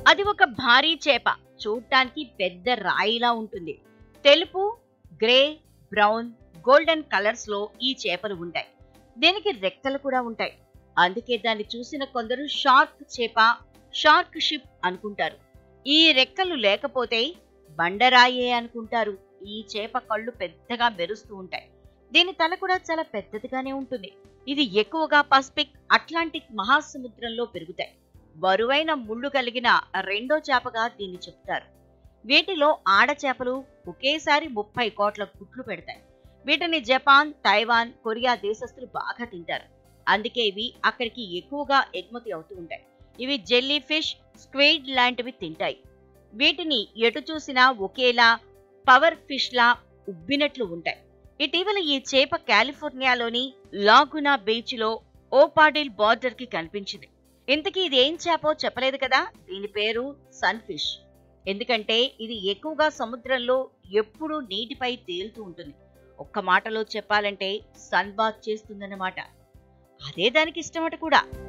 అది ఒక భారీ చేప చూడటానికి పెద్ద రాయిలా ఉంటుంది తెలుపు గ్రే బ్రౌన్ గోల్డెన్ కలర్స్ లో ఈ చేపలు ఉంటాయి దీనికి రెక్కలు కూడా ఉంటాయి అందుకే దాన్ని చూసిన కొందరు షార్క్ చేప షార్క్ షిప్ అనుకుంటారు ఈ రెక్కలు లేకపోతే బండరాయే అనుకుంటారు ఈ చేప కళ్ళు పెద్దగా మెరుస్తూ ఉంటాయి దీని తల కూడా చాలా పెద్దదిగానే ఉంటుంది ఇది ఎక్కువగా పసిఫిక్ అట్లాంటిక్ మహాసముద్రంలో పెరుగుతాయి బరువైన ముళ్ళు కలిగిన రెండో చేపగా దీన్ని చెప్తారు వీటిలో ఆడ చేపలు ఒకేసారి ముప్పై కోట్ల గుడ్లు పెడతాయి వీటిని జపాన్ తైవాన్ కొరియా దేశస్తులు బాగా తింటారు అందుకే ఇవి అక్కడికి ఎక్కువగా ఎగుమతి అవుతూ ఉంటాయి ఇవి జెల్లీ ఫిష్ స్క్వేడ్ లాంటివి తింటాయి వీటిని ఎటు చూసినా ఒకేలా పవర్ ఫిష్ లా ఉబ్బినట్లు ఉంటాయి ఇటీవల ఈ చేప కాలిఫోర్నియాలోని లాగునా బీచ్ లో ఓపాడిల్ బార్డర్ కి కనిపించింది ఇంతకీ ఇది ఏం చేపో చెప్పలేదు కదా దీని పేరు సన్ ఫిష్ ఎందుకంటే ఇది ఎక్కువగా సముద్రంలో ఎప్పుడూ నీటిపై తేలుతూ ఉంటుంది ఒక్క మాటలో చెప్పాలంటే సన్ బాత్ చేస్తుందన్నమాట అదే దానికి ఇష్టమట కూడా